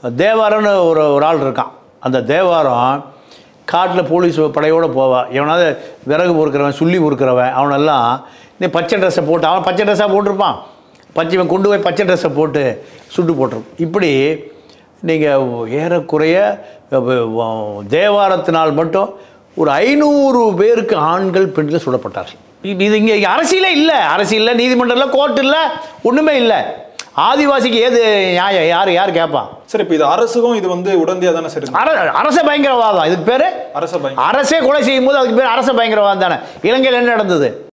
தேவாரம்னு ஒரு ஒரு ஆள் இருக்கான் அந்த தேவாரம் காட்டில் போலீஸ் படையோடு போவான் எவனாவது விறகு பொறுக்கிறவன் சுள்ளி பொறுக்கிறவன் அவனெல்லாம் இந்த பச்சை ட்ரெஸ்ஸை போட்டு அவன் பச்சை ட்ரெஸ்ஸாக போட்டிருப்பான் பச்சை இவன் கொண்டு போய் பச்சை ட்ரெஸ்ஸை போட்டு சுட்டு போட்டிருப்பான் இப்படி நீங்கள் ஏறக்குறைய வ- வ- தேவாரத்தினால் மட்டும் ஒரு ஐநூறு பேருக்கு ஆண்கள் பெண்கள் சுடப்பட்டார்கள் இது இது இங்கே அரசியலே இல்லை அரசியலில் நீதிமன்றத்தில் கோர்ட் இல்லை ஒன்றுமே இல்லை ஆதிவாசிக்கு ஏது நியாயம் யார் யார் கேட்பா சார் இப்போ இது அரசுக்கும் இது வந்து உடந்தையா தானே சார் இருக்கு? அர அரச பயங்கரவாதம் இதுக்கு பேர் அரச பயங்கர அரசே கொலை செய்யும் போது அதுக்கு பேர் அரச பயங்கரவாதம் தானே இலங்கையில் என்ன நடந்தது